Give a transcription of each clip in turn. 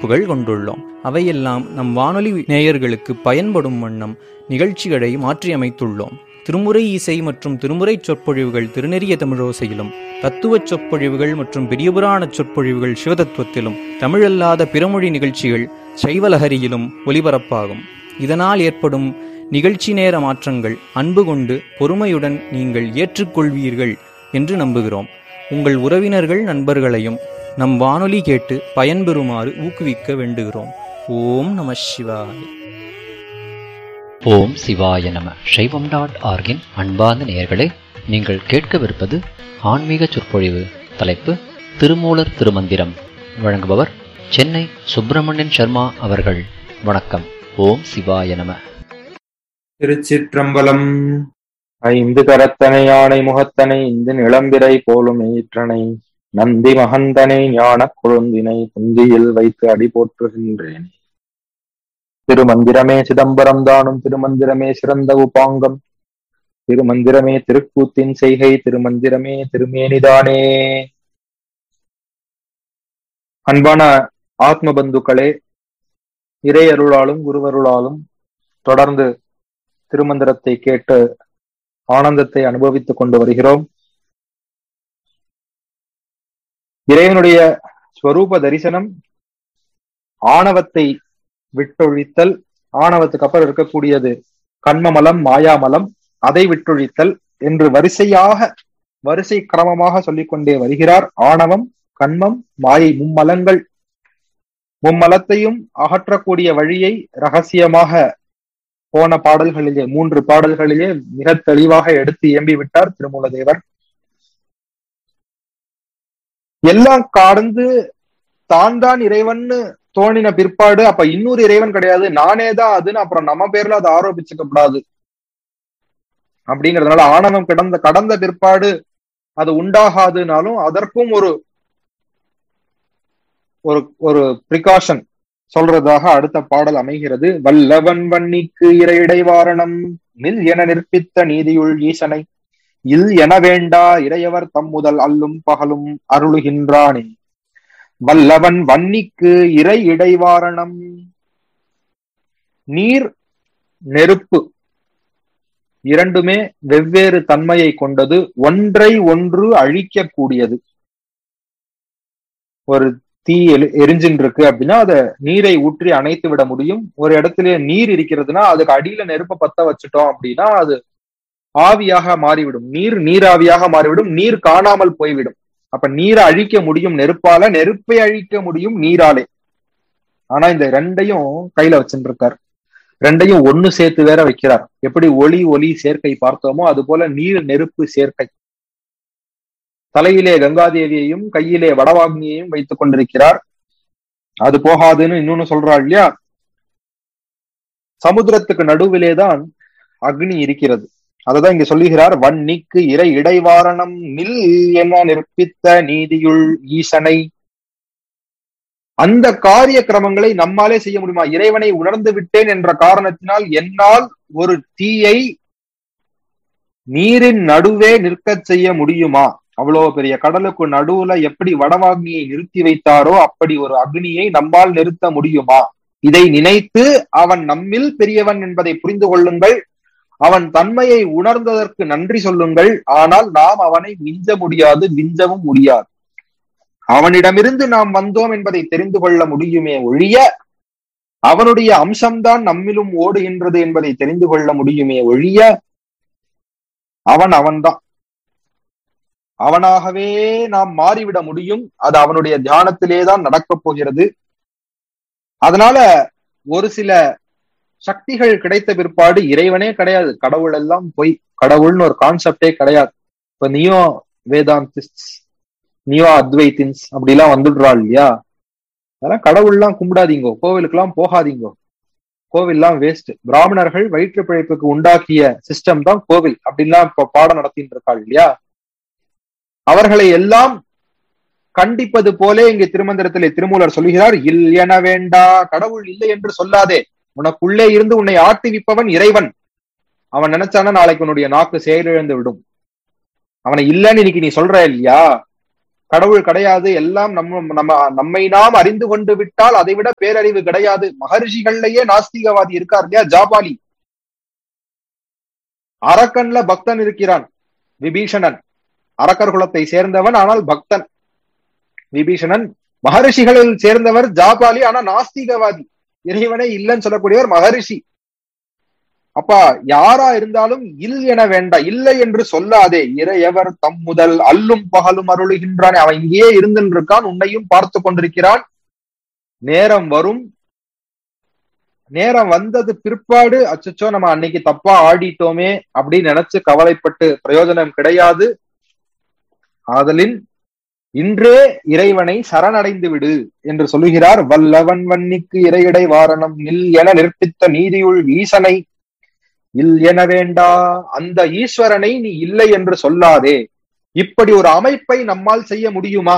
தலைப்புகள் கொண்டுள்ளோம் அவையெல்லாம் நம் வானொலி நேயர்களுக்கு பயன்படும் வண்ணம் நிகழ்ச்சிகளை மாற்றியமைத்துள்ளோம் திருமுறை இசை மற்றும் திருமுறை சொற்பொழிவுகள் திருநெறிய தமிழோசையிலும் தத்துவச் சொற்பொழிவுகள் மற்றும் பெரியபுராண சொற்பொழிவுகள் சிவதத்துவத்திலும் தமிழல்லாத பிறமொழி நிகழ்ச்சிகள் சைவலஹரியிலும் ஒலிபரப்பாகும் இதனால் ஏற்படும் நிகழ்ச்சி நேர மாற்றங்கள் அன்பு கொண்டு பொறுமையுடன் நீங்கள் ஏற்றுக்கொள்வீர்கள் என்று நம்புகிறோம் உங்கள் உறவினர்கள் நண்பர்களையும் நம் வானொலி கேட்டு பயன்பெறுமாறு ஊக்குவிக்க வேண்டுகிறோம் ஓம் நம சிவாய ஓம் சிவாய நம சைவம் டாட் ஆர்கின் அன்பார்ந்த நேயர்களே நீங்கள் கேட்கவிருப்பது ஆன்மீக சொற்பொழிவு தலைப்பு திருமூலர் திருமந்திரம் வழங்குபவர் சென்னை சுப்பிரமணியன் சர்மா அவர்கள் வணக்கம் ஓம் சிவாய நம திருச்சிற்றம்பலம் ஐந்து கரத்தனை யானை முகத்தனை இந்த நிளம்பிரை போலும் ஈற்றனை நந்தி மகந்தனை ஞானக் கொழுந்தினை குந்தியில் வைத்து அடி போற்றுகின்றேன் திருமந்திரமே சிதம்பரம் தானும் திருமந்திரமே சிறந்த உபாங்கம் திருமந்திரமே திருக்கூத்தின் செய்கை திருமந்திரமே திருமேனிதானே அன்பான ஆத்ம பந்துக்களே இறையருளாலும் குருவருளாலும் தொடர்ந்து திருமந்திரத்தை கேட்டு ஆனந்தத்தை அனுபவித்துக் கொண்டு வருகிறோம் இறைவனுடைய ஸ்வரூப தரிசனம் ஆணவத்தை விட்டொழித்தல் ஆணவத்துக்கு அப்புறம் இருக்கக்கூடியது கண்மமலம் மாயாமலம் அதை விட்டொழித்தல் என்று வரிசையாக வரிசை கிரமமாக சொல்லிக் கொண்டே வருகிறார் ஆணவம் கண்மம் மாயை மும்மலங்கள் மும்மலத்தையும் அகற்றக்கூடிய வழியை ரகசியமாக போன பாடல்களிலே மூன்று பாடல்களிலே மிக தெளிவாக எடுத்து இயம்பி விட்டார் திருமூலதேவர் எல்லாம் கடந்து தான் தான் இறைவன்னு தோணின பிற்பாடு அப்ப இன்னொரு இறைவன் கிடையாது நானே தான் அதுன்னு அப்புறம் நம்ம பேர்ல அதை ஆரோபிச்சுக்கப்படாது அப்படிங்கறதுனால ஆணவம் கிடந்த கடந்த பிற்பாடு அது உண்டாகாதுனாலும் அதற்கும் ஒரு ஒரு ஒரு பிரிகாஷன் சொல்றதாக அடுத்த பாடல் அமைகிறது வல்லவன் வன்னிக்கு இறையிடைவாரணம் நில் என நிற்பித்த நீதியுள் ஈசனை இல் என வேண்டா இறையவர் தம் முதல் அல்லும் பகலும் அருளுகின்றானே வல்லவன் வன்னிக்கு இறை இடைவாரணம் நீர் நெருப்பு இரண்டுமே வெவ்வேறு தன்மையை கொண்டது ஒன்றை ஒன்று அழிக்கக்கூடியது ஒரு தீ எரி எரிஞ்சின்னு இருக்கு அப்படின்னா அதை நீரை ஊற்றி அணைத்து விட முடியும் ஒரு இடத்துல நீர் இருக்கிறதுனா அதுக்கு அடியில நெருப்ப பத்த வச்சுட்டோம் அப்படின்னா அது ஆவியாக மாறிவிடும் நீர் நீராவியாக மாறிவிடும் நீர் காணாமல் போய்விடும் அப்ப நீரை அழிக்க முடியும் நெருப்பால நெருப்பை அழிக்க முடியும் நீராலே ஆனா இந்த ரெண்டையும் கையில வச்சுட்டு இருக்கார் ரெண்டையும் ஒண்ணு சேர்த்து வேற வைக்கிறார் எப்படி ஒளி ஒளி சேர்க்கை பார்த்தோமோ அது போல நீர் நெருப்பு சேர்க்கை தலையிலே கங்காதேவியையும் கையிலே வடவாக்னியையும் வைத்துக் கொண்டிருக்கிறார் அது போகாதுன்னு இன்னொன்னு சொல்றாள் இல்லையா சமுத்திரத்துக்கு நடுவிலே தான் அக்னி இருக்கிறது அததான் இங்க சொல்லுகிறார் வன்னிக்கு இறை இடைவாரணம் நில் என நிற்பித்த நீதியுள் ஈசனை அந்த காரிய கிரமங்களை நம்மாலே செய்ய முடியுமா இறைவனை உணர்ந்து விட்டேன் என்ற காரணத்தினால் என்னால் ஒரு தீயை நீரின் நடுவே நிற்கச் செய்ய முடியுமா அவ்வளவு பெரிய கடலுக்கு நடுவுல எப்படி வடவாக்னியை நிறுத்தி வைத்தாரோ அப்படி ஒரு அக்னியை நம்மால் நிறுத்த முடியுமா இதை நினைத்து அவன் நம்மில் பெரியவன் என்பதை புரிந்து கொள்ளுங்கள் அவன் தன்மையை உணர்ந்ததற்கு நன்றி சொல்லுங்கள் ஆனால் நாம் அவனை மிஞ்ச முடியாது மிஞ்சவும் முடியாது அவனிடமிருந்து நாம் வந்தோம் என்பதை தெரிந்து கொள்ள முடியுமே ஒழிய அவனுடைய அம்சம்தான் நம்மிலும் ஓடுகின்றது என்பதை தெரிந்து கொள்ள முடியுமே ஒழிய அவன் அவன்தான் அவனாகவே நாம் மாறிவிட முடியும் அது அவனுடைய தியானத்திலேதான் நடக்கப் போகிறது அதனால ஒரு சில சக்திகள் கிடைத்த பிற்பாடு இறைவனே கிடையாது கடவுள் எல்லாம் பொய் கடவுள்னு ஒரு கான்செப்டே கிடையாது இப்ப நியோ வேதாந்திஸ்ட் நியோ அத்வைத்தின்ஸ் அப்படிலாம் வந்துடுறாள் இல்லையா அதெல்லாம் கடவுள்லாம் கும்பிடாதீங்கோ கோவிலுக்கெல்லாம் போகாதீங்கோ கோவில்லாம் வேஸ்ட் பிராமணர்கள் வயிற்று பிழைப்புக்கு உண்டாக்கிய சிஸ்டம் தான் கோவில் அப்படின்லாம் இப்ப பாடம் நடத்திட்டு இருக்காள் இல்லையா அவர்களை எல்லாம் கண்டிப்பது போலே இங்கே திருமந்திரத்திலே திருமூலர் சொல்லுகிறார் இல் என வேண்டா கடவுள் இல்லை என்று சொல்லாதே உனக்குள்ளே இருந்து உன்னை ஆட்டுவிப்பவன் இறைவன் அவன் நினைச்சானா நாளைக்கு உன்னுடைய நாக்கு செயலிழந்து விடும் அவனை இல்லைன்னு இன்னைக்கு நீ சொல்ற இல்லையா கடவுள் கிடையாது எல்லாம் நம்ம நம்ம நம்மை நாம் அறிந்து கொண்டு விட்டால் அதை விட பேரறிவு கிடையாது மகர்ஷிகள்லயே நாஸ்திகவாதி இருக்கார் இல்லையா ஜாபாலி அரக்கன்ல பக்தன் இருக்கிறான் விபீஷணன் அரக்கர் குலத்தை சேர்ந்தவன் ஆனால் பக்தன் விபீஷணன் மகரிஷிகளில் சேர்ந்தவர் ஜாபாலி ஆனா நாஸ்திகவாதி இறைவனே இல்லைன்னு சொல்லக்கூடியவர் மகரிஷி அப்பா யாரா இருந்தாலும் இல் என வேண்டாம் இல்லை என்று சொல்லாதே இறையவர் தம் முதல் அல்லும் பகலும் அருளுகின்றான் அவன் இங்கேயே இருந்துன்னு இருக்கான் உன்னையும் பார்த்து கொண்டிருக்கிறான் நேரம் வரும் நேரம் வந்தது பிற்பாடு அச்சச்சோ நம்ம அன்னைக்கு தப்பா ஆடிட்டோமே அப்படின்னு நினைச்சு கவலைப்பட்டு பிரயோஜனம் கிடையாது ஆதலின் இன்றே இறைவனை சரணடைந்து விடு என்று சொல்லுகிறார் வல்லவன் வன்னிக்கு இறையடை வாரணம் நில் என நிற்பித்த நீதியுள் ஈசனை இல் என வேண்டா அந்த ஈஸ்வரனை நீ இல்லை என்று சொல்லாதே இப்படி ஒரு அமைப்பை நம்மால் செய்ய முடியுமா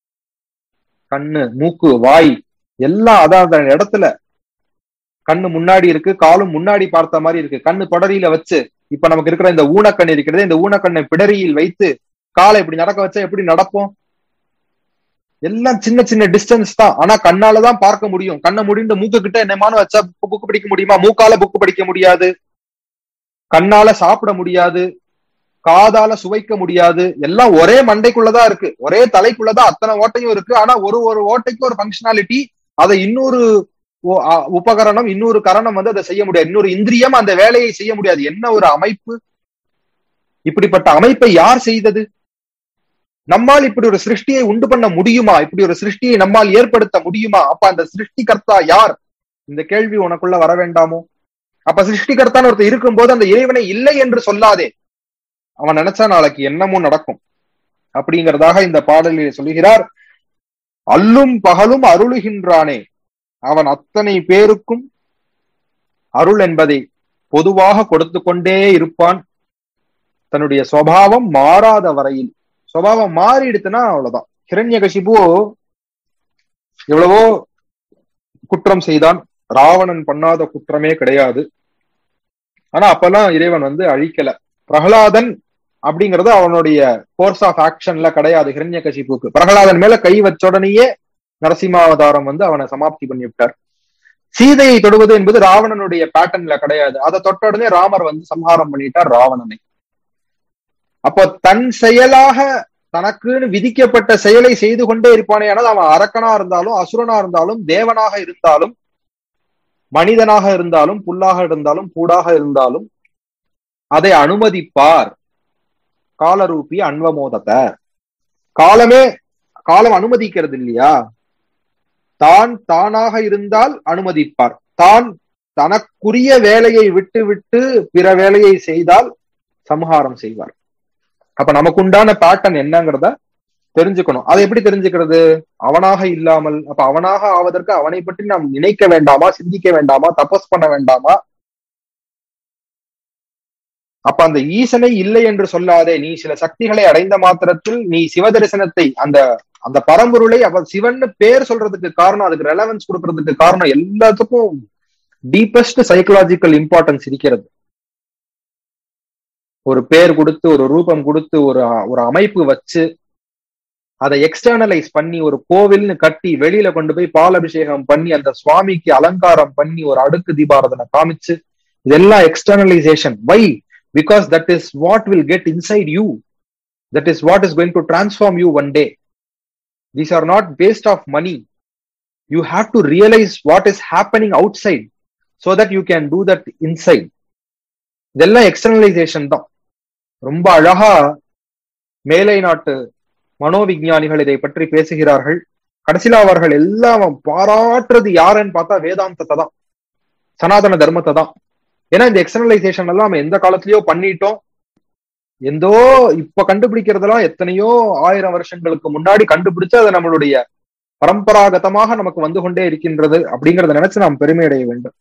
கண்ணு மூக்கு வாய் எல்லாம் அதான் அந்த இடத்துல கண்ணு முன்னாடி இருக்கு காலும் முன்னாடி பார்த்த மாதிரி இருக்கு கண்ணு தொடரியில வச்சு இப்ப நமக்கு இருக்கிற இந்த ஊனக்கண் இருக்கிறது இந்த ஊனக்கண்ணை பிடரியில் வைத்து காலை இப்படி நடக்க வச்சா எப்படி நடப்போம் எல்லாம் சின்ன சின்ன டிஸ்டன்ஸ் தான் ஆனா கண்ணாலதான் பார்க்க முடியும் கண்ணை முடிந்து மூக்கு கிட்ட என்னமான வச்சா புக்கு படிக்க முடியுமா மூக்கால புக்கு படிக்க முடியாது கண்ணால சாப்பிட முடியாது காதால சுவைக்க முடியாது எல்லாம் ஒரே மண்டைக்குள்ளதான் இருக்கு ஒரே தலைக்குள்ளதான் அத்தனை ஓட்டையும் இருக்கு ஆனா ஒரு ஒரு ஓட்டைக்கு ஒரு ஃபங்க்ஷனாலிட்டி அதை இன்னொரு உபகரணம் இன்னொரு கரணம் வந்து அதை செய்ய முடியாது இன்னொரு இந்திரியம் அந்த வேலையை செய்ய முடியாது என்ன ஒரு அமைப்பு இப்படிப்பட்ட அமைப்பை யார் செய்தது நம்மால் இப்படி ஒரு சிருஷ்டியை உண்டு பண்ண முடியுமா இப்படி ஒரு சிருஷ்டியை நம்மால் ஏற்படுத்த முடியுமா அப்ப அந்த சிருஷ்டிகர்த்தா யார் இந்த கேள்வி உனக்குள்ள வர வேண்டாமோ அப்ப சிருஷ்டிகர்த்தான் ஒருத்தர் இருக்கும் போது அந்த இறைவனை இல்லை என்று சொல்லாதே அவன் நினைச்சா நாளைக்கு என்னமும் நடக்கும் அப்படிங்கிறதாக இந்த பாடலில் சொல்லுகிறார் அல்லும் பகலும் அருளுகின்றானே அவன் அத்தனை பேருக்கும் அருள் என்பதை பொதுவாக கொடுத்து கொண்டே இருப்பான் தன்னுடைய சுவாவம் மாறாத வரையில் சுவாவம் மாறிடுத்துன்னா அவ்வளவுதான் ஹிரண்யகசிபு எவ்வளவோ குற்றம் செய்தான் ராவணன் பண்ணாத குற்றமே கிடையாது ஆனா அப்பெல்லாம் இறைவன் வந்து அழிக்கல பிரகலாதன் அப்படிங்கறது அவனுடைய கோர்ஸ் ஆஃப் ஆக்ஷன்ல கிடையாது ஹிரண்ய கசிப்புக்கு பிரகலாதன் மேல கை வச்ச உடனேயே நரசிம்மாவதாரம் வந்து அவனை சமாப்தி பண்ணி விட்டார் சீதையை தொடுவது என்பது ராவணனுடைய பேட்டர்ன்ல கிடையாது அதை தொட்ட உடனே ராமர் வந்து சம்ஹாரம் பண்ணிட்டார் ராவணனை அப்போ தன் செயலாக தனக்குன்னு விதிக்கப்பட்ட செயலை செய்து கொண்டே இருப்பானே ஆனால் அவன் அரக்கனா இருந்தாலும் அசுரனா இருந்தாலும் தேவனாக இருந்தாலும் மனிதனாக இருந்தாலும் புல்லாக இருந்தாலும் பூடாக இருந்தாலும் அதை அனுமதிப்பார் காலரூபி அன்வமோதத்தை காலமே காலம் அனுமதிக்கிறது இல்லையா தான் தானாக இருந்தால் அனுமதிப்பார் தான் தனக்குரிய வேலையை விட்டு விட்டு பிற வேலையை செய்தால் சம்ஹாரம் செய்வார் அப்ப நமக்கு உண்டான பேட்டர்ன் என்னங்கிறத தெரிஞ்சுக்கணும் அதை எப்படி தெரிஞ்சுக்கிறது அவனாக இல்லாமல் அப்ப அவனாக ஆவதற்கு அவனை பற்றி நாம் நினைக்க வேண்டாமா சிந்திக்க வேண்டாமா தபஸ் பண்ண வேண்டாமா அப்ப அந்த ஈசனை இல்லை என்று சொல்லாதே நீ சில சக்திகளை அடைந்த மாத்திரத்தில் நீ சிவதரிசனத்தை அந்த அந்த பரம்பொருளை அவ சிவன் பேர் சொல்றதுக்கு காரணம் அதுக்கு ரெலவன்ஸ் கொடுக்கறதுக்கு காரணம் எல்லாத்துக்கும் டீப்பஸ்ட் சைக்கலாஜிக்கல் இம்பார்ட்டன்ஸ் இருக்கிறது ஒரு பேர் கொடுத்து ஒரு ரூபம் கொடுத்து ஒரு ஒரு அமைப்பு வச்சு அதை எக்ஸ்டர்னலைஸ் பண்ணி ஒரு கோவில்னு கட்டி வெளியில கொண்டு போய் பால் அபிஷேகம் பண்ணி அந்த சுவாமிக்கு அலங்காரம் பண்ணி ஒரு அடுக்கு தீபாரதனை காமிச்சு இதெல்லாம் externalization why because that is what will get inside you that is what is going to transform you one day these are not based of money you have to realize what is happening outside so that you can do that inside இதெல்லாம் externalization தான் ரொம்ப அழகா மேலை நாட்டு மனோவிஞ்ஞானிகள் இதை பற்றி பேசுகிறார்கள் கடைசியில அவர்கள் எல்லாம் பாராட்டுறது யாருன்னு பார்த்தா வேதாந்தத்தை தான் சனாதன தர்மத்தை தான் ஏன்னா இந்த எக்ஸ்டர்னலைசேஷன் எல்லாம் நம்ம எந்த காலத்திலயோ பண்ணிட்டோம் எந்தோ இப்ப கண்டுபிடிக்கிறதெல்லாம் எத்தனையோ ஆயிரம் வருஷங்களுக்கு முன்னாடி கண்டுபிடிச்சு அது நம்மளுடைய பரம்பராகதமாக நமக்கு வந்து கொண்டே இருக்கின்றது அப்படிங்கறத நினைச்சு நாம் பெருமை அடைய வேண்டும்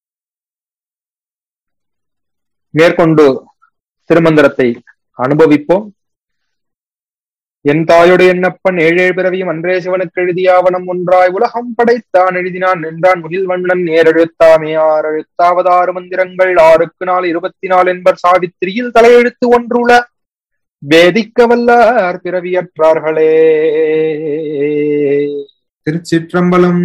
மேற்கொண்டு திருமந்திரத்தை அனுபவிப்போம் என் தாயுடைய எண்ணப்பன் ஏழேழு பிறவியும் அன்றே சிவனுக்கு எழுதியாவனம் ஒன்றாய் உலகம் படைத்தான் எழுதினான் நின்றான் முகில் வண்ணன் நேரெழுத்தாமே ஆறு எழுத்தாவதாறு மந்திரங்கள் ஆறுக்கு நாள் இருபத்தி நாலு என்பர் சாவித்திரியில் தலையெழுத்து ஒன்றுல வேதிக்க வல்லார் பிறவியற்றார்களே திருச்சிற்றம்பலம்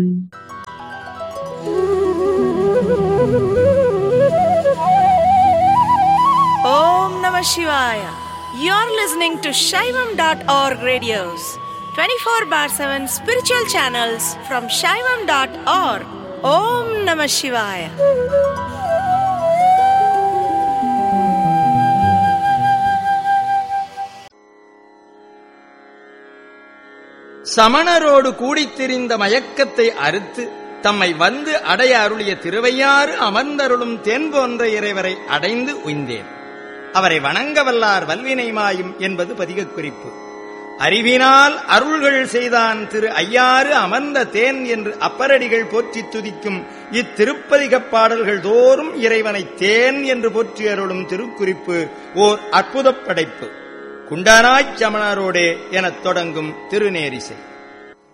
Om Namah Shivaya. You're listening to Shaivam.org radios, 24 bar 7 spiritual channels from Shaivam.org. Om Namah Shivaya. சமணரோடு கூடித் திரிந்த மயக்கத்தை அறுத்து தம்மை வந்து அடைய அருளிய திருவையாறு அமர்ந்தருளும் தென் போன்ற இறைவரை அடைந்து உய்ந்தேன் அவரை வணங்க வல்லார் வல்வினை மாயும் என்பது பதிகக் குறிப்பு அறிவினால் அருள்கள் செய்தான் திரு ஐயாறு அமர்ந்த தேன் என்று அப்பரடிகள் போற்றித் துதிக்கும் இத்திருப்பதிகப் பாடல்கள் தோறும் இறைவனை தேன் என்று போற்றி அருளும் திருக்குறிப்பு ஓர் அற்புதப் படைப்பு குண்டானாய்ச் சமணரோடே எனத் தொடங்கும் திருநேரிசை